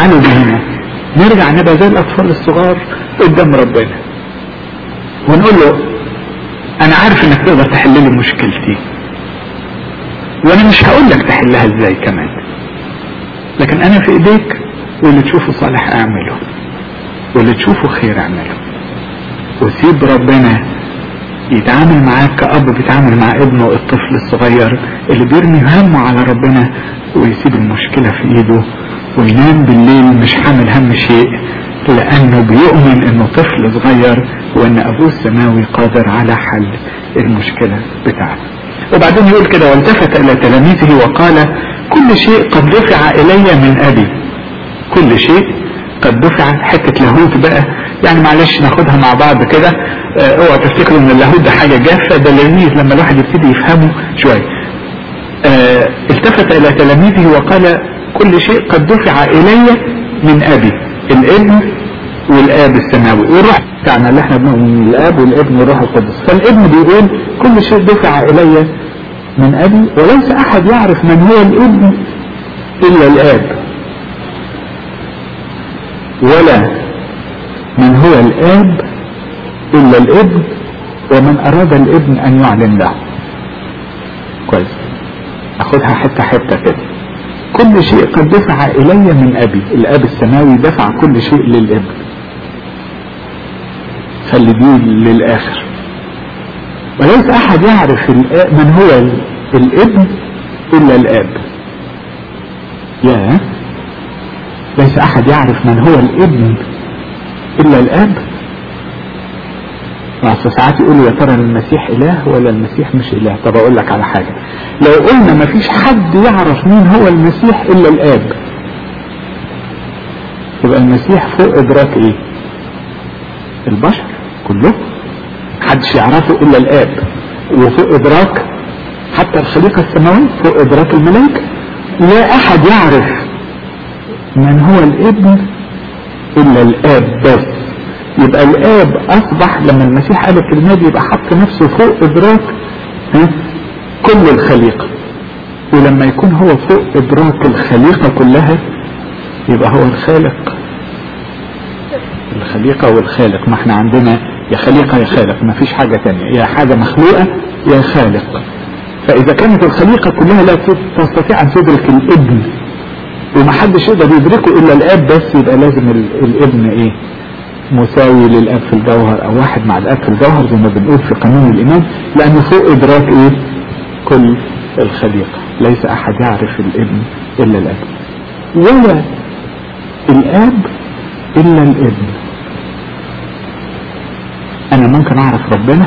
تعالوا بينا نرجع نبقى زي الاطفال الصغار قدام ربنا ونقول له انا عارف انك تقدر تحل لي مشكلتي وانا مش هقول لك تحلها ازاي كمان لكن انا في ايديك واللي تشوفه صالح اعمله واللي تشوفه خير اعمله وسيب ربنا يتعامل معاك كأب بيتعامل مع ابنه الطفل الصغير اللي بيرمي همه على ربنا ويسيب المشكلة في ايده وينام بالليل مش حامل هم شيء لانه بيؤمن انه طفل صغير وان ابوه السماوي قادر على حل المشكلة بتاعته وبعدين يقول كده والتفت الى تلاميذه وقال كل شيء قد دفع الي من ابي كل شيء قد دفع حتة لاهوت بقى يعني معلش ناخدها مع بعض كده اه اوعى تفتكروا ان اللاهوت ده حاجة جافة ده لذيذ لما الواحد يبتدي يفهمه شوية اه التفت الى تلاميذه وقال كل شيء قد دفع الي من ابي الابن والاب السماوي والروح بتاعنا اللي احنا بنقول من الاب والابن والروح القدس فالابن بيقول كل شيء دفع الي من ابي وليس احد يعرف من هو الابن الا الاب ولا من هو الاب الا الابن ومن اراد الابن ان يعلن له كويس اخدها حتة حتة كده كل شيء قد دفع الي من ابي الاب السماوي دفع كل شيء للابن خلي دي للاخر وليس احد يعرف من هو الابن الا الاب يا ليس احد يعرف من هو الابن الا الاب اصل ساعات يقولوا يا ترى المسيح اله ولا المسيح مش اله طب اقول لك على حاجه لو قلنا ما فيش حد يعرف مين هو المسيح الا الاب يبقى المسيح فوق ادراك ايه البشر كله محدش يعرفه الا الاب وفوق ادراك حتى الخليقه السماويه فوق ادراك الملائكه لا احد يعرف من هو الابن الا الاب بس يبقى الاب اصبح لما المسيح قال الكلمه دي يبقى حط نفسه فوق ادراك ها كل الخليقه ولما يكون هو فوق ادراك الخليقه كلها يبقى هو الخالق الخليقه والخالق ما احنا عندنا يا خليقه يا خالق ما فيش حاجه تانية يا حاجه مخلوقه يا خالق فاذا كانت الخليقه كلها لا تستطيع ان تدرك الابن ومحدش يقدر يدركه الا الاب بس يبقى لازم الابن ايه مساوي للاب في الجوهر او واحد مع الاب في الجوهر زي ما بنقول في قانون الايمان لانه فوق ادراك ايه كل الخليقة ليس احد يعرف الابن الا الاب ولا الاب الا الابن انا ممكن اعرف ربنا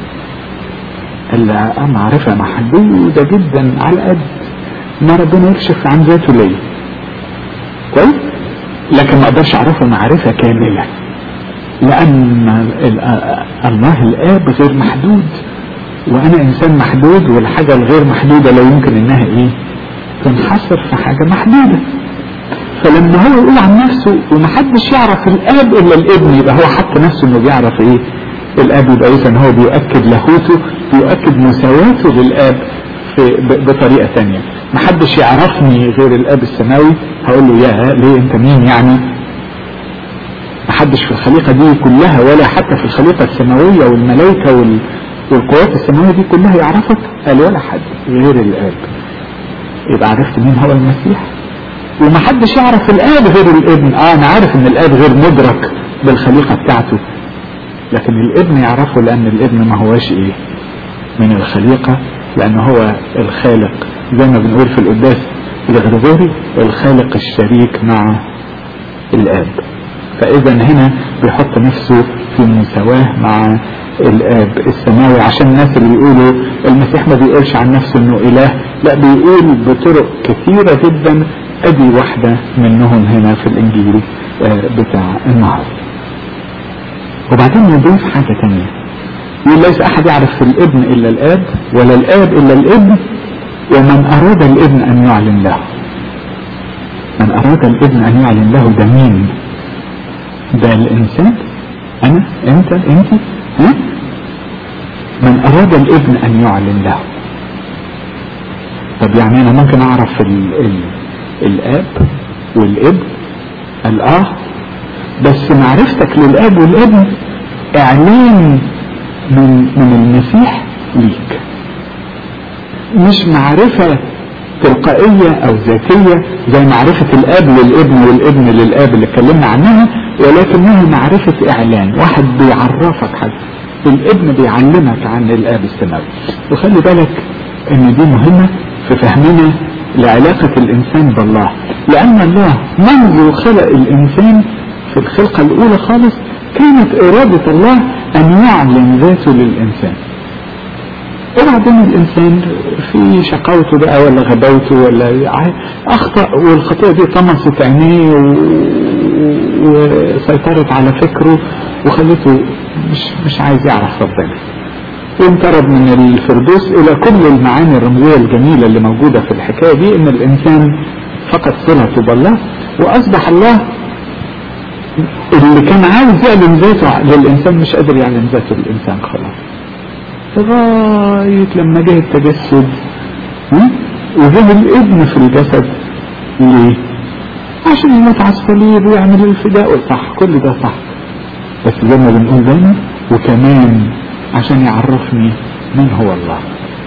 الا معرفة محدودة جدا على قد ما ربنا يكشف عن ذاته ليا كويس لكن ما اقدرش اعرفه معرفة كاملة لان الله الاب غير محدود وانا انسان محدود والحاجة الغير محدودة لا يمكن انها ايه تنحصر في حاجة محدودة فلما هو يقول عن نفسه ومحدش يعرف الاب الا الابن يبقى هو حط نفسه انه بيعرف ايه الاب يبقى اذا هو بيؤكد لاهوته بيؤكد مساواته للاب في بطريقة تانية محدش يعرفني غير الاب السماوي هقول له يا ليه انت مين يعني محدش في الخليقة دي كلها ولا حتى في الخليقة السماوية والملائكة وال... والقوات السماوية دي كلها يعرفك قال ولا حد غير الاب يبقى عرفت مين هو المسيح ومحدش يعرف الاب غير الابن اه انا عارف ان الاب غير مدرك بالخليقة بتاعته لكن الابن يعرفه لان الابن ما هواش ايه من الخليقة لان هو الخالق زي ما بنقول في القداس الغرغوري الخالق الشريك مع الاب فاذا هنا بيحط نفسه في مساواة مع الاب السماوي عشان الناس اللي بيقولوا المسيح ما بيقولش عن نفسه انه اله لا بيقول بطرق كثيرة جدا ادي واحدة منهم هنا في الانجيل بتاع النهارده وبعدين يضيف حاجة تانية يقول ليس احد يعرف في الابن الا الاب ولا الاب الا الابن ومن اراد الابن ان يعلن له من اراد الابن ان يعلن له ده مين ده الانسان انا انت انت ها من اراد الابن ان يعلن له طب يعني انا ممكن اعرف ال ال الاب والابن قال اه بس معرفتك للاب والابن اعلان من من المسيح ليك مش معرفة تلقائية او ذاتية زي معرفة الاب للابن والابن للاب اللي اتكلمنا عنها ولكنها معرفة اعلان واحد بيعرفك حاجة الابن بيعلمك عن الاب السماوي وخلي بالك ان دي مهمة في فهمنا لعلاقة الانسان بالله لان الله منذ خلق الانسان في الخلقة الاولى خالص كانت ارادة الله ان يعلن ذاته للانسان وبعدين الانسان في شقاوته بقى ولا غباوته ولا اخطأ والخطيئة دي طمست عينيه وسيطرت على فكره وخلته مش مش عايز يعرف ربنا وانطرد من الفردوس الى كل المعاني الرمزية الجميلة اللي موجودة في الحكاية دي ان الانسان فقد صلته بالله واصبح الله اللي كان عاوز يعلن ذاته للانسان مش قادر يعلن ذاته للانسان خلاص لغاية لما جه التجسد وجه الابن في الجسد ليه عشان يموت على الصليب ويعمل الفداء صح كل ده صح بس زي ما بنقول دايما وكمان عشان يعرفني من هو الله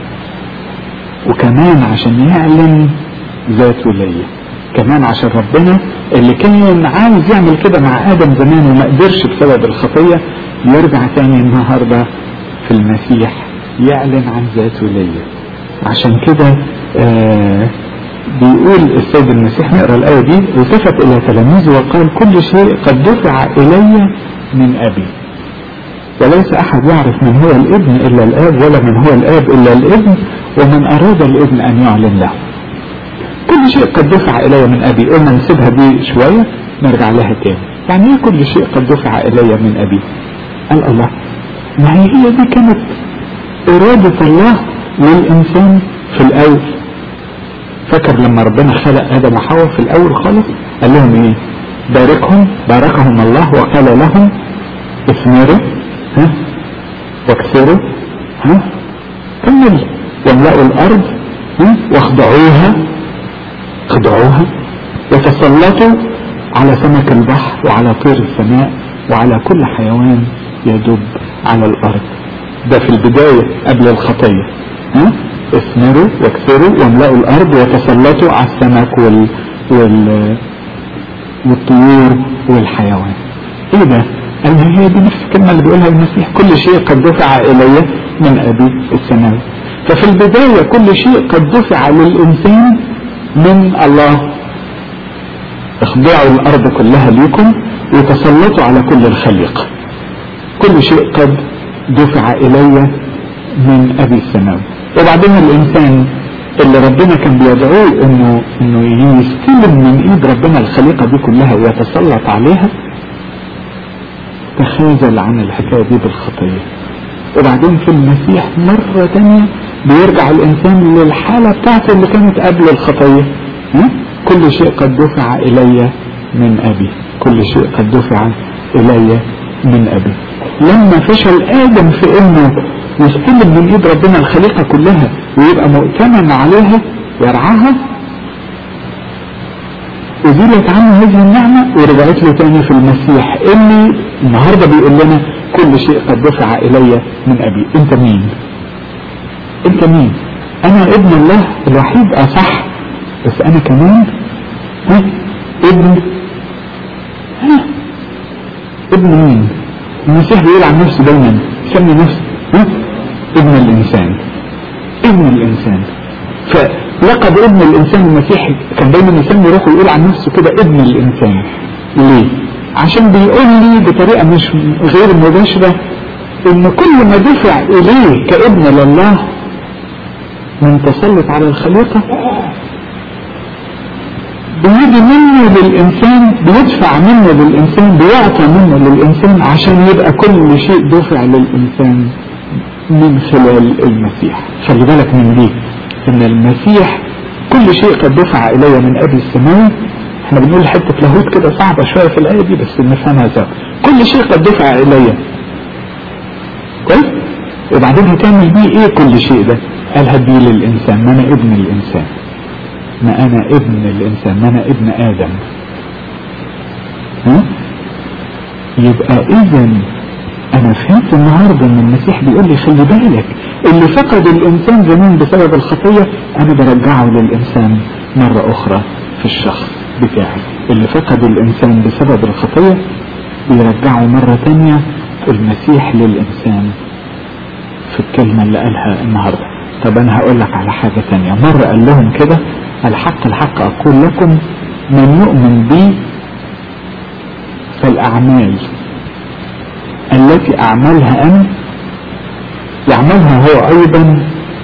وكمان عشان يعلن ذاته ليا كمان عشان ربنا اللي كان عاوز يعمل كده مع ادم زمان وما قدرش بسبب الخطيه يرجع تاني النهارده في المسيح يعلن عن ذاته ليا عشان كده آه بيقول السيد المسيح نقرا الايه دي التفت الى تلاميذه وقال كل شيء قد دفع الي من ابي وليس احد يعرف من هو الابن الا الاب ولا من هو الاب الا الابن ومن اراد الابن ان يعلن له كل شيء قد دفع الي من ابي قلنا نسيبها دي شويه نرجع لها تاني يعني ايه كل شيء قد دفع الي من ابي قال الله ما هي هي دي كانت إرادة الله للإنسان في الأول فاكر لما ربنا خلق آدم وحواء في الأول خالص قال لهم إيه باركهم باركهم الله وقال لهم اثمروا ها واكسروا ها كمل واملأوا الأرض ها واخضعوها اخضعوها وتسلطوا على سمك البحر وعلى طير السماء وعلى كل حيوان يدب على الأرض ده في البداية قبل الخطية ها اثمروا واكثروا واملأوا الأرض وتسلطوا على السمك وال... وال... والطيور والحيوان ايه ده قال هي دي نفس الكلمة اللي بيقولها المسيح كل شيء قد دفع إلي من أبي السماوي ففي البداية كل شيء قد دفع للإنسان من الله اخضعوا الأرض كلها ليكم وتسلطوا على كل الخليقة كل شيء قد دفع إلي من أبي السماوي وبعدين الإنسان اللي ربنا كان بيدعوه إنه إنه يستلم من إيد ربنا الخليقة دي كلها ويتسلط عليها تخاذل عن الحكاية دي بالخطية وبعدين في المسيح مرة تانية بيرجع الإنسان للحالة بتاعته اللي كانت قبل الخطية كل شيء قد دفع إلي من أبي كل شيء قد دفع إلي من أبي لما فشل آدم في إنه يستلم من إيد ربنا الخليقة كلها ويبقى مؤتمن عليها يرعاها أزيلت عنه هذه النعمة ورجعت له تاني في المسيح اللي النهاردة بيقول لنا كل شيء قد دفع إلي من أبي أنت مين أنت مين أنا ابن الله الوحيد أصح بس أنا كمان ها ابن ها ابن مين المسيح بيقول عن نفسه دايما يسمي نفسه ها ابن الإنسان ابن الإنسان فلقب ابن الإنسان المسيحي كان دايما يسمي روحه يقول عن نفسه كده ابن الإنسان ليه عشان بيقول لي بطريقة مش غير مباشرة ان كل ما دفع اليه كابن لله من تسلط على الخليقة بيجي منه للإنسان بيدفع منه للإنسان بيعطى منه للإنسان عشان يبقى كل شيء دفع للإنسان من خلال المسيح خلي بالك من دي ان المسيح كل شيء قد دفع الي من ابي السماوي احنا بنقول حتة لاهوت كده صعبة شوية في الآية دي بس نفهمها سوا كل شيء قد دفع إلي كويس وبعدين هتعمل بيه ايه كل شيء ده قال هديه للإنسان ما أنا ابن الإنسان ما أنا ابن الإنسان ما أنا ابن آدم يبقى اذا انا فهمت النهارده ان المسيح بيقول لي خلي بالك اللي فقد الانسان زمان بسبب الخطيه انا برجعه للانسان مره اخرى في الشخص بتاعي اللي فقد الانسان بسبب الخطيه بيرجعه مره تانية المسيح للانسان في الكلمه اللي قالها النهارده طب انا هقول لك على حاجه تانية مره قال لهم كده الحق الحق اقول لكم من يؤمن بي فالاعمال التي اعملها انا يعملها هو ايضا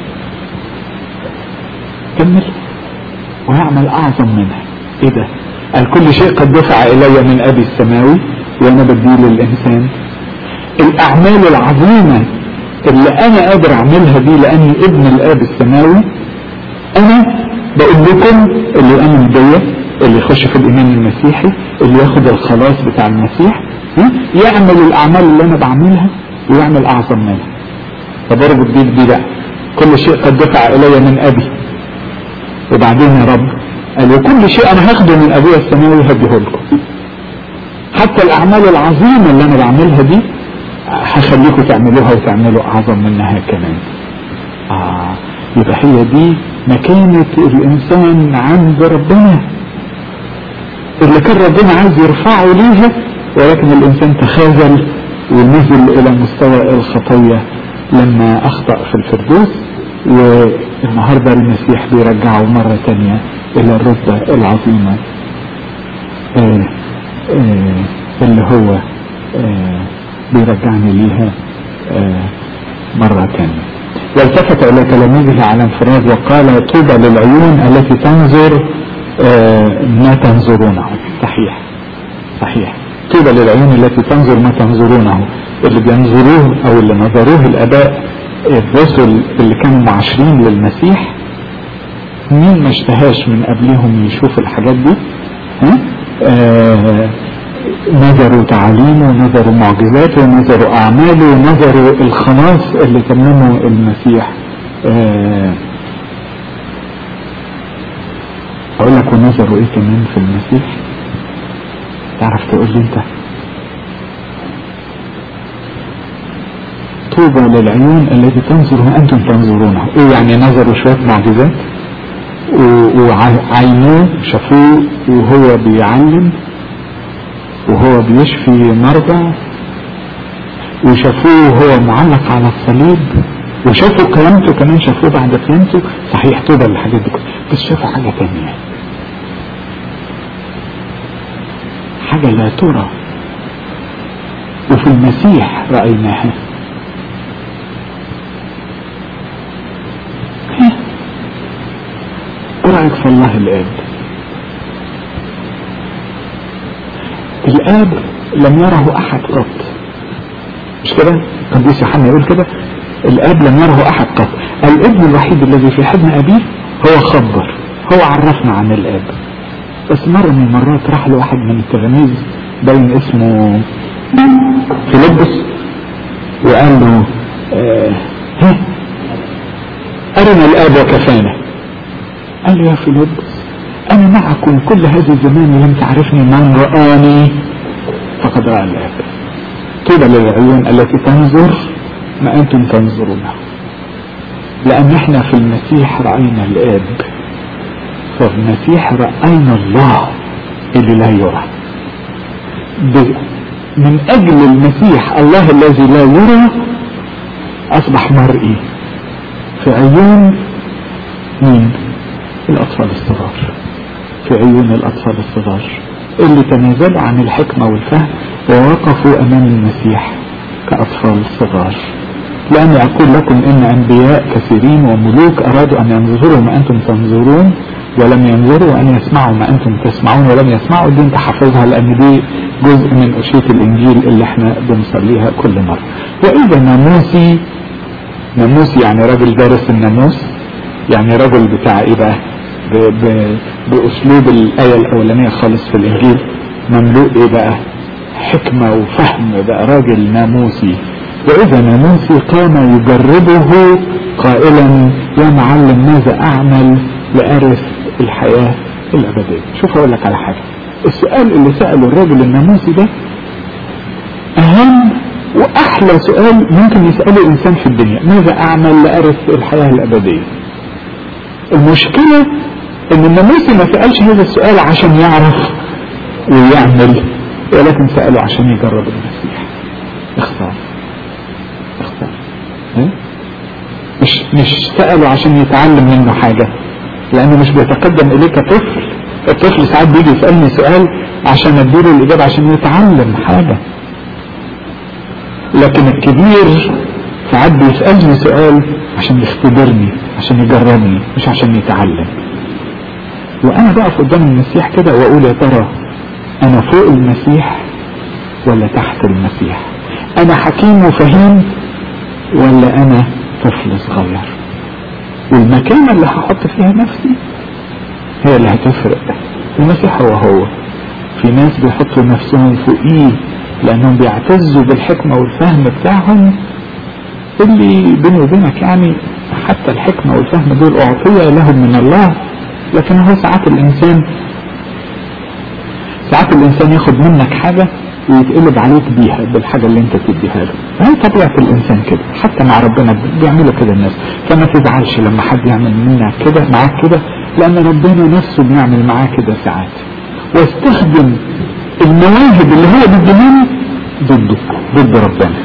كمل ويعمل اعظم منها ايه ده قال كل شيء قد دفع الي من ابي السماوي وانا بديه للانسان الاعمال العظيمة اللي انا قادر اعملها دي لاني ابن الاب السماوي انا بقول لكم اللي يؤمن بيا اللي يخش في الايمان المسيحي اللي ياخد الخلاص بتاع المسيح ها؟ يعمل الاعمال اللي انا بعملها ويعمل اعظم منها فضرب الدين دي بقى كل شيء قد دفع الي من ابي وبعدين يا رب قال وكل شيء انا هاخده من ابويا السماوي هديه لكم حتى الاعمال العظيمه اللي انا بعملها دي هخليكم تعملوها وتعملوا اعظم منها كمان آه يبقى هي دي مكانة الانسان عند ربنا اللي كان ربنا عايز يرفعه ليها ولكن الانسان تخاذل ونزل الى مستوى الخطية لما اخطأ في الفردوس والنهاردة المسيح بيرجعه مرة تانية الى الرتبة العظيمة آه آه اللي هو آه بيرجعني ليها مرة تانية والتفت الى تلاميذه على انفراد وقال طوبى للعيون التي تنظر ما تنظرونه صحيح صحيح طوبى للعيون التي تنظر ما تنظرونه اللي بينظروه او اللي نظروه الاباء الرسل اللي كانوا معاشرين للمسيح مين ما اشتهاش من قبلهم يشوف الحاجات دي ها آه نظروا تعاليمه ونظروا معجزاته ونظروا اعماله ونظروا الخلاص اللي تممه المسيح آه اقول لك ونظروا ايه كمان في المسيح تعرف تقول لي انت طوبى للعيون التي تنظر ما انتم تنظرونه ايه يعني نظروا شويه معجزات وعينوه شافوه وهو بيعلم وهو بيشفي مرضى وشافوه وهو معلق على الصليب وشافوا قيامته كمان شافوه بعد قيامته صحيح طوبى للحاجات دي بس شافوا حاجة تانية حاجة لا ترى وفي المسيح رأيناها ايه رأيك في الله الآب الآب لم يره أحد قط مش كده قديس يوحنا يقول كده الآب لم يره أحد قط الابن الوحيد الذي في حضن أبيه هو خبر هو عرفنا عن الآب بس مرة من المرات راح له واحد من التلاميذ باين اسمه فيلبس وقال له آه ها أرنا الآب وكفانا قال له يا فيلبس أنا معكم كل هذا الزمان ولم تعرفني من رآني فقد رأى الآب طوبى للعيون التي تنظر ما أنتم تنظرونه لأن احنا في المسيح رأينا الآب ففي المسيح رأينا الله اللي لا يرى من أجل المسيح الله الذي لا يرى أصبح مرئي في عيون مين الأطفال الصغار في عيون الأطفال الصغار اللي تنازلوا عن الحكمة والفهم ووقفوا أمام المسيح كأطفال صغار لأني أقول لكم إن أنبياء كثيرين وملوك أرادوا أن ينظروا ما أنتم تنظرون ولم ينظروا أن يسمعوا ما أنتم تسمعون ولم يسمعوا دي أنت حافظها لأن دي جزء من أشية الإنجيل اللي احنا بنصليها كل مرة وإذا ناموسي ناموسي يعني راجل دارس الناموس يعني راجل بتاع إيه بقى ب ب بأسلوب الآية الأولانية خالص في الإنجيل مملوء إيه بقى حكمة وفهم بقى راجل ناموسي وإذا ناموسي قام يجربه قائلا يا معلم ماذا أعمل لأرث الحياة الأبدية شوف أقول لك على حاجة السؤال اللي سأله الراجل الناموسي ده واحلى سؤال ممكن يسأله انسان في الدنيا ماذا اعمل لارث الحياة الابدية المشكلة ان الناموسي ما سألش هذا السؤال عشان يعرف ويعمل ولكن سأله عشان يجرب المسيح اختار اختار ها؟ مش مش سأله عشان يتعلم منه حاجة لانه مش بيتقدم اليك طفل الطفل ساعات بيجي يسألني سؤال عشان اديله الاجابة عشان يتعلم حاجة لكن الكبير ساعات بيسألني سؤال عشان يختبرني عشان يجربني مش عشان يتعلم وانا بقف قدام المسيح كده واقول يا ترى انا فوق المسيح ولا تحت المسيح انا حكيم وفهيم ولا انا طفل صغير والمكانة اللي هحط فيها نفسي هي اللي هتفرق المسيح هو هو في ناس بيحطوا نفسهم فوقيه لانهم بيعتزوا بالحكمة والفهم بتاعهم اللي بيني وبينك يعني حتى الحكمة والفهم دول اعطية لهم من الله لكن هو ساعات الانسان ساعات الانسان ياخد منك حاجة ويتقلب عليك بيها بالحاجة اللي انت تديها له هي طبيعة الانسان كده حتى مع ربنا بيعملوا كده الناس فما تزعلش لما حد يعمل منك كده معاك كده لان ربنا نفسه بيعمل معاه كده ساعات واستخدم المواهب اللي هو بيديها ضده ضد ربنا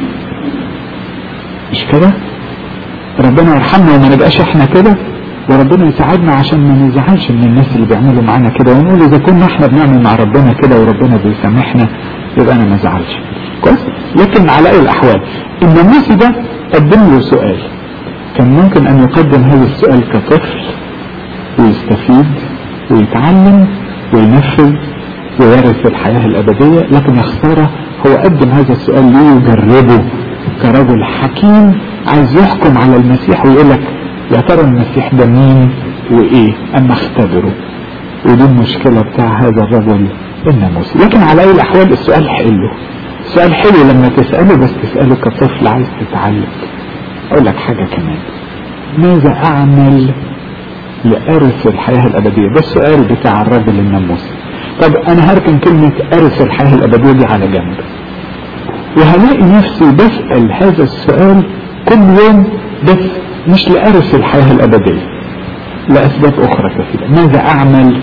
مش كده ربنا يرحمنا وما نبقاش احنا كده وربنا يساعدنا عشان ما نزعلش من الناس اللي بيعملوا معانا كده ونقول اذا كنا احنا بنعمل مع ربنا كده وربنا بيسامحنا يبقى انا ما ازعلش كويس لكن على اي الاحوال الناموسي ده قدم له سؤال كان ممكن ان يقدم هذا السؤال كطفل ويستفيد ويتعلم وينفذ ويرث الحياة الأبدية لكن يا خسارة هو قدم هذا السؤال ليجربه كرجل حكيم عايز يحكم على المسيح ويقول لك يا ترى المسيح ده مين وايه اما اختبره ودي المشكلة بتاع هذا الرجل الناموسي لكن على اي الاحوال السؤال حلو السؤال حلو لما تسأله بس تسأله كطفل عايز تتعلم اقول لك حاجة كمان ماذا اعمل لأرث الحياة الأبدية ده السؤال بتاع الرجل الناموسي طب أنا هركن كلمة أرث الحياة الأبدية دي على جنب وهلاقي نفسي بسأل هذا السؤال كل يوم بس مش لأرث الحياة الأبدية لأسباب أخرى كثيرة ماذا أعمل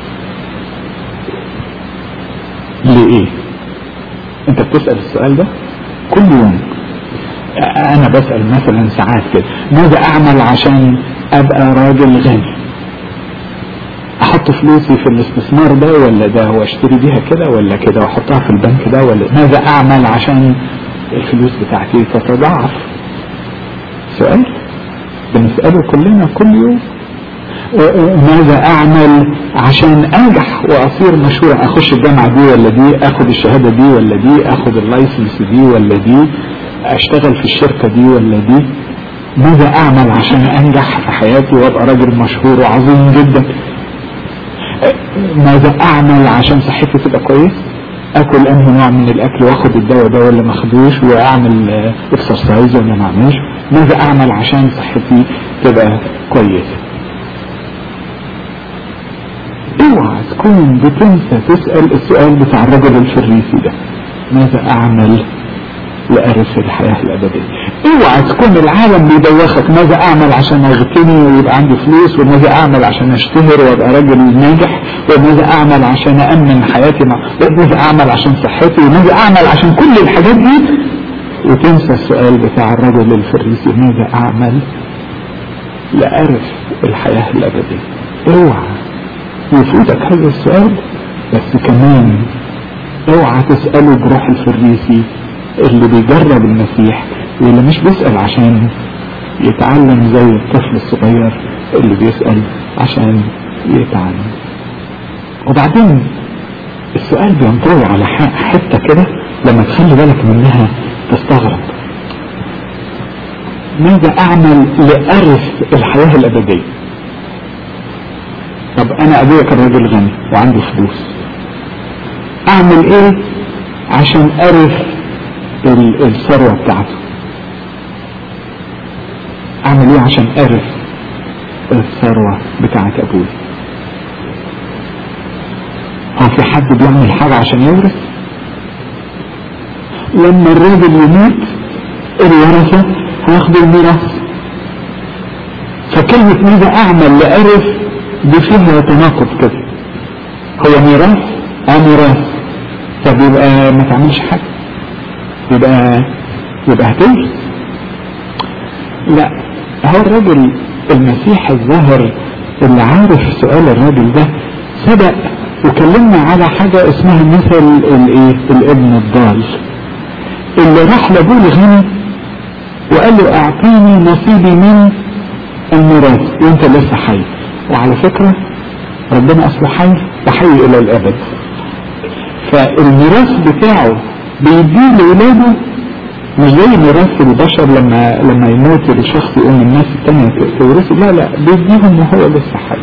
لإيه أنت بتسأل السؤال ده كل يوم أنا بسأل مثلا ساعات كده ماذا أعمل عشان أبقى راجل غني أحط فلوسي في الاستثمار ده ولا ده واشتري بيها كده ولا كده واحطها في البنك ده ولا ماذا أعمل عشان الفلوس بتاعتي تتضاعف سؤال بنسأله كلنا كل يوم ماذا اعمل عشان انجح واصير مشهور اخش الجامعة دي ولا دي اخد الشهادة دي ولا دي اخد اللايسنس دي ولا دي اشتغل في الشركة دي ولا دي ماذا اعمل عشان انجح في حياتي وابقى راجل مشهور وعظيم جدا ماذا اعمل عشان صحتي تبقى كويس اكل انهي نوع من الاكل واخد الدواء ده ولا ما اخدوش واعمل اكسرسايز ولا ما اعملش ماذا اعمل عشان صحتي تبقى كويسه اوعى تكون بتنسى تسأل السؤال بتاع الرجل الفريسي ده ماذا اعمل لأرث الحياة الأبدية اوعى تكون العالم بيدوخك ماذا اعمل عشان اغتني ويبقى عندي فلوس وماذا اعمل عشان اشتهر وابقى راجل ناجح وماذا اعمل عشان أأمن حياتي مع وماذا اعمل عشان صحتي وماذا اعمل عشان كل الحاجات دي وتنسى السؤال بتاع الرجل الفريسي ماذا اعمل لأرث الحياة الأبدية اوعى يفوتك هذا السؤال بس كمان اوعى تسأله بروح الفريسي اللي بيجرب المسيح واللي مش بيسأل عشان يتعلم زي الطفل الصغير اللي بيسأل عشان يتعلم وبعدين السؤال بينطوي على حتة كده لما تخلي بالك منها تستغرب ماذا اعمل لأرث الحياة الابدية طب انا ابويا كان راجل غني وعندي فلوس اعمل ايه عشان ارث الثروة بتاعته اعمل ايه عشان ارث الثروة بتاعت ابوي هو في حد بيعمل حاجة عشان يورث لما الراجل يموت الورثة هياخدوا الميراث فكلمة ماذا اعمل لأرث دي فيها تناقض كده هو ميراث اه ميراث طب يبقى ما تعملش حاجة يبقى يبقى هتورث لا هو الراجل المسيح الظاهر اللي عارف سؤال الراجل ده سبق وكلمنا على حاجة اسمها مثل الايه الابن الضال اللي راح لابوه الغني وقال له اعطيني نصيبي من الميراث وانت لسه حي وعلى فكرة ربنا اصله حي وحي الى الابد فالميراث بتاعه بيديه لاولاده مش زي ميراث البشر لما لما يموت الشخص يقوم الناس التانية تورثه لا لا بيديهم وهو لسه حي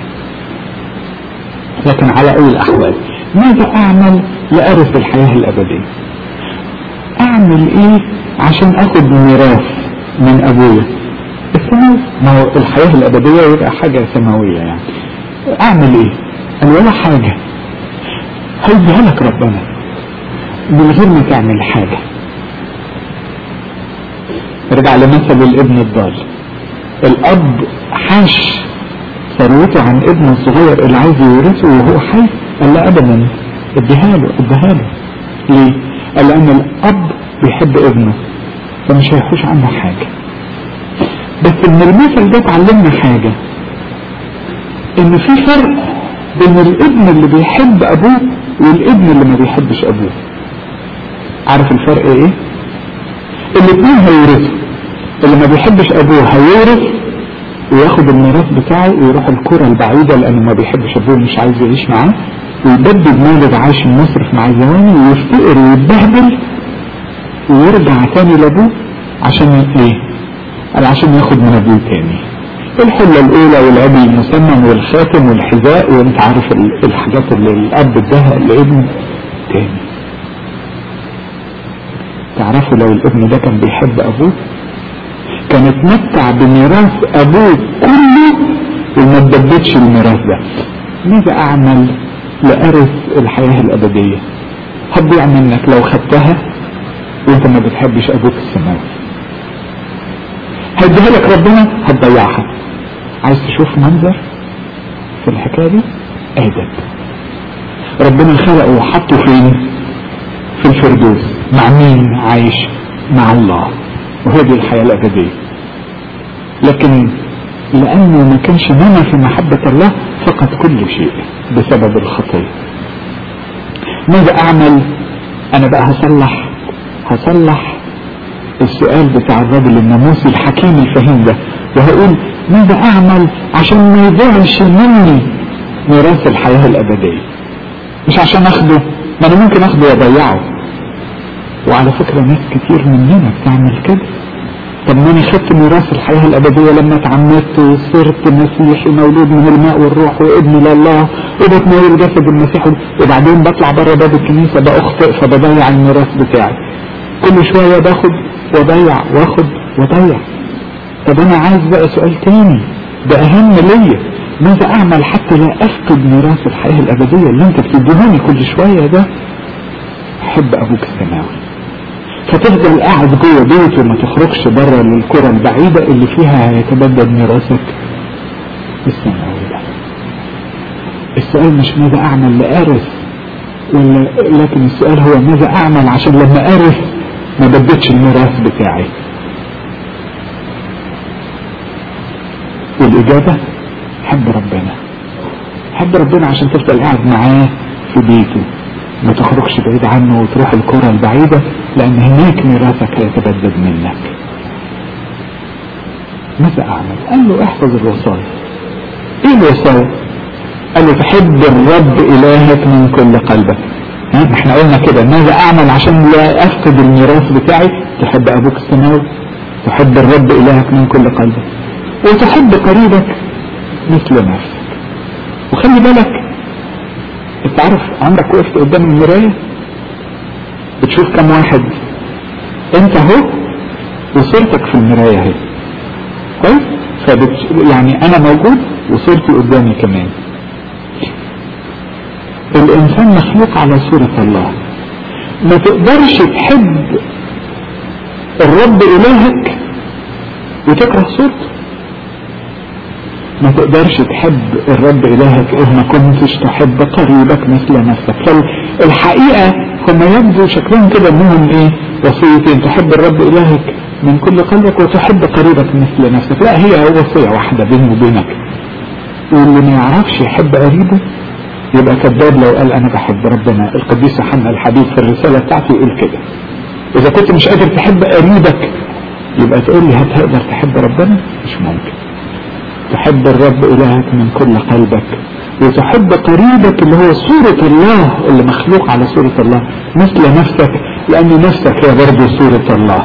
لكن على اي الاحوال ماذا اعمل لارث الحياة الابدية اعمل ايه عشان اخد ميراث من ابويا السماوي ما هو الحياة الابدية يبقى حاجة سماوية يعني اعمل ايه قال ولا حاجة هيديها لك ربنا من غير ما تعمل حاجة ارجع لمثل الابن الضال الاب حاش ثروته عن ابنه الصغير اللي عايز يورثه وهو حي قال لا ابدا اديها له اديها له ليه قال لان الاب بيحب ابنه فمش هيحوش عنه حاجة بس من المثل ده اتعلمنا حاجة ان في فرق بين الابن اللي بيحب ابوه والابن اللي ما بيحبش ابوه عارف الفرق ايه الاثنين هيورثوا اللي ما بيحبش ابوه هيورث وياخد الميراث بتاعه ويروح الكرة البعيدة لانه ما بيحبش ابوه مش عايز يعيش معاه ويبدد ماله عايش المصرف مع الزواني ويفتقر ويتبهدل ويرجع تاني لابوه عشان ايه قال عشان ياخد من ابوه تاني الحلة الاولى والعبي المسمم والخاتم والحذاء وانت عارف الحاجات اللي الاب اداها لابنه تاني تعرفوا لو الابن ده كان بيحب ابوه كان اتمتع بميراث ابوه كله وما تبددش الميراث ده ماذا اعمل لارث الحياة الابدية هتضيع منك لو خدتها وانت ما بتحبش ابوك السماوي هيديها لك ربنا هتضيعها عايز تشوف منظر في الحكاية دي ادم ربنا خلقه وحطه فين في الفردوس مع مين عايش مع الله وهي دي الحياة الأبدية لكن لأنه ما كانش منع في محبة الله فقد كل شيء بسبب الخطية ماذا أعمل أنا بقى هصلح هصلح السؤال بتاع الرجل الناموسي الحكيم الفهيم ده وهقول ماذا أعمل عشان ما يضيعش مني ميراث الحياة الأبدية مش عشان أخده ما أنا ممكن أخده وأضيعه وعلى فكرة ناس كتير مننا بتعمل كده طب ما انا خدت ميراث الحياة الابدية لما اتعمدت وصرت مسيحي مولود من الماء والروح وابن لله وبتناول جسد المسيح وبعدين بطلع بره باب الكنيسة بأخطئ فبضيع الميراث بتاعي كل شوية باخد وضيع واخد وضيع طب انا عايز بقى سؤال تاني ده اهم ليا ماذا اعمل حتى لا افقد ميراث الحياة الابدية اللي انت بتديهوني كل شوية ده حب ابوك السماوي فتفضل قاعد جوه بيت وما تخرجش بره للكرة البعيدة اللي فيها هيتبدل ميراثك السماوي ده السؤال مش ماذا اعمل لارث ولا لكن السؤال هو ماذا اعمل عشان لما ارث ما بددش الميراث بتاعي والاجابة حب ربنا حب ربنا عشان تفضل قاعد معاه في بيته ما تخرجش بعيد عنه وتروح الكرة البعيدة لان هناك ميراثك هيتبدد منك ماذا اعمل قال له احفظ الوصايا ايه الوصايا قال له تحب الرب الهك من كل قلبك ها احنا قلنا كده ماذا اعمل عشان لا افقد الميراث بتاعي تحب ابوك السماوي تحب الرب الهك من كل قلبك وتحب قريبك مثل نفسك وخلي بالك انت عارف عندك وقفت قدام المراية بتشوف كم واحد انت اهو وصورتك في المراية اهي كويس فبت... يعني انا موجود وصورتي قدامي كمان الانسان مخلوق على صورة الله ما تقدرش تحب الرب إلهك وتكره صورته ما تقدرش تحب الرب إلهك إذ ما كنتش تحب قريبك مثل نفسك فالحقيقة هم يبدو شكلهم كده انهم ايه وصيتين تحب الرب إلهك من كل قلبك وتحب قريبك مثل نفسك لا هي وصية واحدة بيني وبينك واللي ما يعرفش يحب قريبه يبقى كذاب لو قال انا بحب ربنا القديس يوحنا الحبيب في الرسالة بتاعته يقول كده اذا كنت مش قادر تحب قريبك يبقى تقول لي هتقدر تحب ربنا مش ممكن تحب الرب إلهك من كل قلبك وتحب قريبك اللي هو صورة الله اللي مخلوق على صورة الله مثل نفسك لأن نفسك هي برضه صورة الله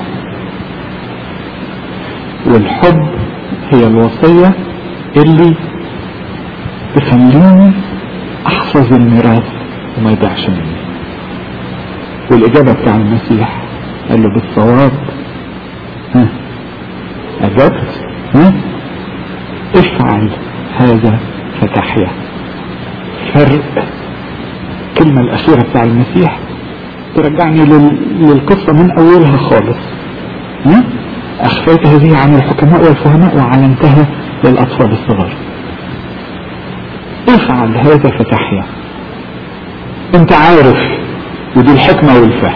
والحب هي الوصية اللي تخليني أحفظ الميراث وما يضيعش مني والإجابة بتاع المسيح قال له بالصواب ها أجبت ها افعل هذا فتحيا فرق الكلمة الأخيرة بتاع المسيح ترجعني لل... للقصة من أولها خالص ها؟ أخفيت هذه عن الحكماء والفهماء وعلمتها للأطفال الصغار افعل هذا فتحيا انت عارف ودي الحكمة والفهم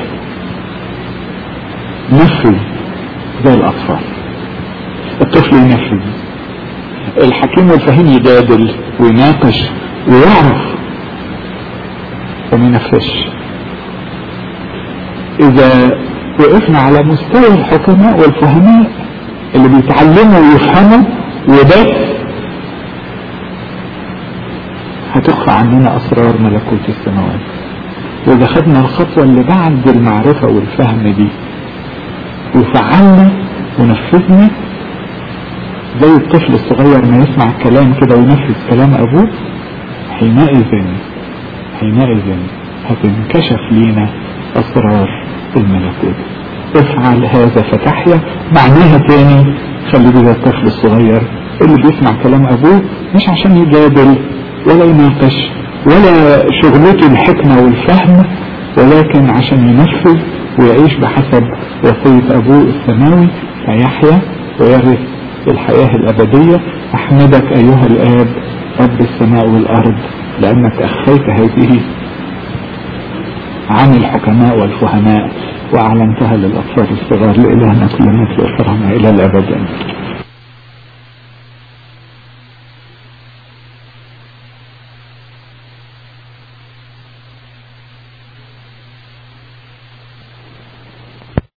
نفذ زي الأطفال الطفل ينفذ الحكيم والفهيم يجادل ويناقش ويعرف وما ينفذش اذا وقفنا على مستوى الحكماء والفهماء اللي بيتعلموا ويفهموا وبس هتخفى عننا اسرار ملكوت السماوات واذا خدنا الخطوة اللي بعد المعرفة والفهم دي وفعلنا ونفذنا زي الطفل الصغير ما يسمع كلام كده وينفذ كلام ابوه حينئذ حينئذ هتنكشف لينا اسرار الملكوت افعل هذا فتحيا معناها تاني خلي زي الطفل الصغير اللي بيسمع كلام ابوه مش عشان يجادل ولا يناقش ولا شغلته الحكمة والفهم ولكن عشان ينفذ ويعيش بحسب وصية ابوه السماوي فيحيا ويرث الحياة الأبدية أحمدك أيها الآب رب السماء والأرض لأنك أخفيت هذه عن الحكماء والفهماء وأعلنتها للأطفال الصغار لإلهنا كل مثل وكرامة إلى الأبد